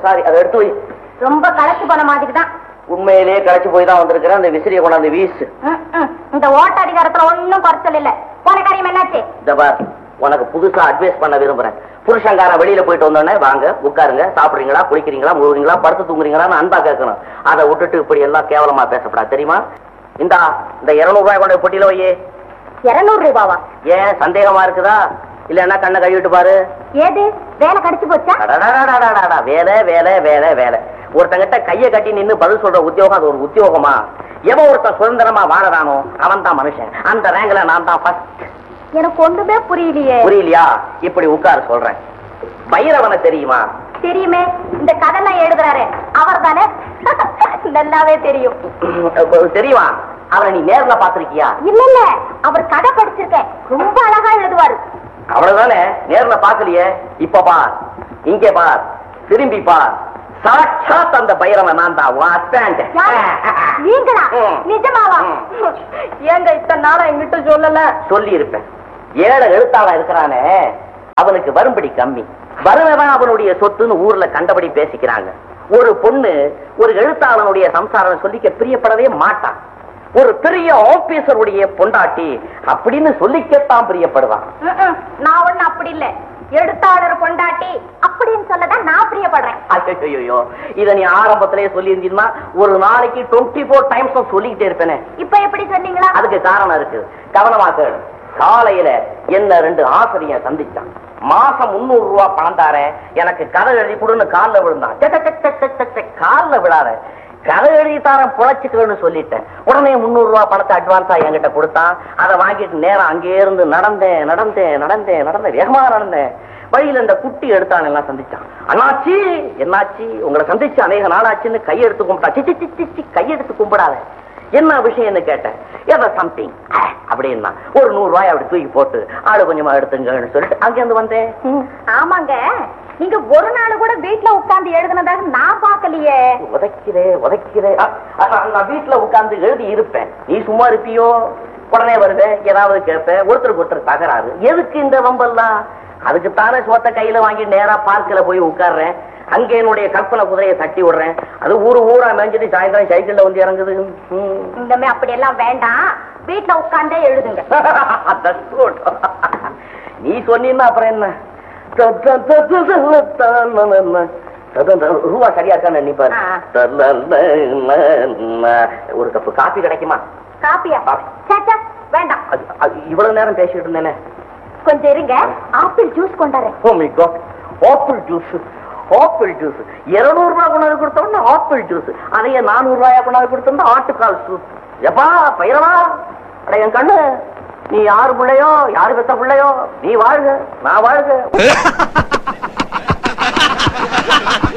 Sorry அதை எடுத்து வை ரொம்ப களைச்சு போன மாதிரி தான் உண்மையிலேயே களைச்சு போய் தான் வந்திருக்கிறேன் அந்த விசிறியை கொண்டாந்து வீசு ம், ம். இந்த ஓட்ட அதிகாரத்துல ஒண்ணும் குறைச்சல் இல்ல போன காரியம் என்னாச்சு இந்த பார் உனக்கு புதுசா அட்வைஸ் பண்ண விரும்புறேன் புருஷங்காரன் வெளியில போயிட்டு வந்தோடனே வாங்க உட்காருங்க சாப்பிடுறீங்களா குளிக்கிறீங்களா முழுகிறீங்களா படுத்து தூங்குறீங்களான்னு அன்பா கேட்கணும் அதை விட்டுட்டு இப்படி எல்லாம் கேவலமா பேசப்படாது தெரியுமா இந்தா இந்த இருநூறு ரூபாய் கொண்டு பொட்டியில வையே இருநூறு ரூபாவா ஏன் சந்தேகமா இருக்குதா இல்லன்னா கண்ணை கழுவிட்டு பாரு ஏது வேலை கடிச்சு போச்சா அடடடடடடடா, வேலை வேலை வேலை வேலை ஒருத்தங்கிட்ட கைய கட்டி நின்னு பதில் சொல்ற உத்தியோகம் அது ஒரு உத்தியோகமா எவன் ஒருத்தன் சுதந்திரமா வாழறானோ அவன் தான் மனுஷன் அந்த ரேங்க்ல நான் தான் ஃபர்ஸ்ட் எனக்கு ஒண்ணுமே புரியலையே புரியலையா இப்படி உட்கார சொல்றேன் பைரவனை தெரியுமா தெரியுமே இந்த கதை நான் எழுதுறாரு அவர் தானே நல்லாவே தெரியும் தெரியுமா அவனை நீ நேர்ல பாத்திருக்கியா இல்ல இல்ல அவர் கதை படிச்சிருக்கேன் ரொம்ப அழகா எழுதுவாரு அவ்வளவுதானே நேர்ல பாக்கலையே இப்ப பார் இங்கே பார் திரும்பி பார் சாட்சாத் அந்த பைரவன் நான் தான் உன் husband. யாரு? நீங்களா ம். நிஜமாவா ம். ஏங்க இத்தனை நாளா எங்கிட்ட சொல்லல சொல்லி இருப்பேன் ஏழை எழுத்தாளன் இருக்கிறானே அவனுக்கு வரும்படி கம்மி வருவன் அவனுடைய சொத்துன்னு ஊர்ல கண்டபடி பேசிக்கிறாங்க ஒரு பொண்ணு ஒரு எழுத்தாளனுடைய சம்சாரம் சொல்லிக்க பிரியப்படவே மாட்டான் ஒரு பெரிய ஆபீசருடைய பொண்டாட்டி அப்படின்னு சொல்லிக்கத்தான் பிரியப்படுவான் ம்ம். நான் ஒண்ணு அப்படி இல்ல எழுத்தாளர் பொண்டாட்டி அப்படின்னு சொல்லதான் நான் பிரியப்படுறேன் ஐயோ இத நீ ஆரம்பத்திலேயே சொல்லி ஒரு நாளைக்கு டுவெண்ட்டி ஃபோர் டைம்ஸ் சொல்லிக்கிட்டே இருப்பேனே இப்ப எப்படி சொன்னீங்களா அதுக்கு காரணம் இருக்கு கவனமா கேளு காலையில என்ன ரெண்டு ஆசிரியர் சந்திச்சான் மாசம் முன்னூறு ரூபாய் பணம் தாரேன் எனக்கு கதை எழுதி கொடுன்னு கால்ல விழுந்தான் சே, சே, சே, சே, சே, சே, சே, கால்ல விழாத கதை எழுதி தாரேன் புழைச்சுக்கன்னு சொல்லிட்டேன் உடனே முன்னூறு ரூபாய் பணத்தை அட்வான்ஸா என்கிட்ட கொடுத்தான் அதை வாங்கிட்டு நேரம் அங்கே இருந்து நடந்தேன் நடந்தேன் நடந்தேன் நடந்தேன் வேகமா நடந்தேன் வழியில இந்த குட்டி எடுத்தான் எல்லாம் சந்திச்சான் அண்ணாச்சி என்னாச்சு உங்களை சந்திச்சு அநேக நாளாச்சுன்னு கையெடுத்து கும்பிட்டா சி, சி, சி, சி, சி, கையெடுத்து கும்பிடாத என்ன விஷயம்னு கேட்டேன் ஏதோ சம்திங் அப்படின்னா ஒரு நூறு ரூபாய் அப்படி தூக்கி போட்டு ஆளு கொஞ்சமா எடுத்துங்கன்னு சொல்லிட்டு அங்கிருந்து வந்தேன் ம். ஆமாங்க நீங்க ஒரு நாள் கூட வீட்ல உட்கார்ந்து எழுதுனதாக நான் பாக்கலையே உதைக்கிறே உதைக்கிறே அ, அ, நான் நான் வீட்டுல உட்கார்ந்து எழுதி இருப்பேன் நீ சும்மா இருப்பியோ உடனே வருவேன் ஏதாவது கேட்பேன் ஒருத்தருக்கு ஒருத்தர் தகராறு எதுக்கு இந்த வம்பெல்லாம் அதுக்குத்தானே சோத்த கையில வாங்கி நேரா பார்க்கில் போய் உட்கார்றேன் அங்க என்னுடைய கற்பனை குதிரையை தட்டி விடுறேன் அது ஊரு ஊரா மேய்ஞ்சிட்டு சாயந்தரம் சைக்கிள்ல வந்து இறங்குது ம். இந்தமே அப்படி எல்லாம் வேண்டாம் வீட்ல உட்கார்ந்தே எழுதுங்க That's good. நீ சொன்னீன்னா அப்புறம் என்ன த- த- த- த- த- த- ந- ந- ந. அதான் இந்த ரூபா சரியா இருக்கான்னு நீ பாரு ஆ. த- ல- ல- ல- ந. ஒரு கப்பு காபி கிடைக்குமா காப்பியா காப்பி. சேச்சா வேண்டாம் அது அது இவ்வளவு நேரம் பேசிட்டு இருந்தேனே கொஞ்சம் இருங்க ஆப்பிள் ஜூஸ் கொண்டாரு oh my God apple juice apple juice இருநூறு ரூபாய் கொண்டாந்து கொடுத்தோம்னா ஆப்பிள் ஜூஸ் அதையே நானூறு ரூபாயா கொண்டாந்து கொடுத்தோம்னா ஆட்டுக்கால் சூப் எப்பா பயிரவா அட என் கண்ணு நீ யாரு பிள்ளையோ யாரு பெத்த பிள்ளையோ நீ வாழ்க நான் வாழ்க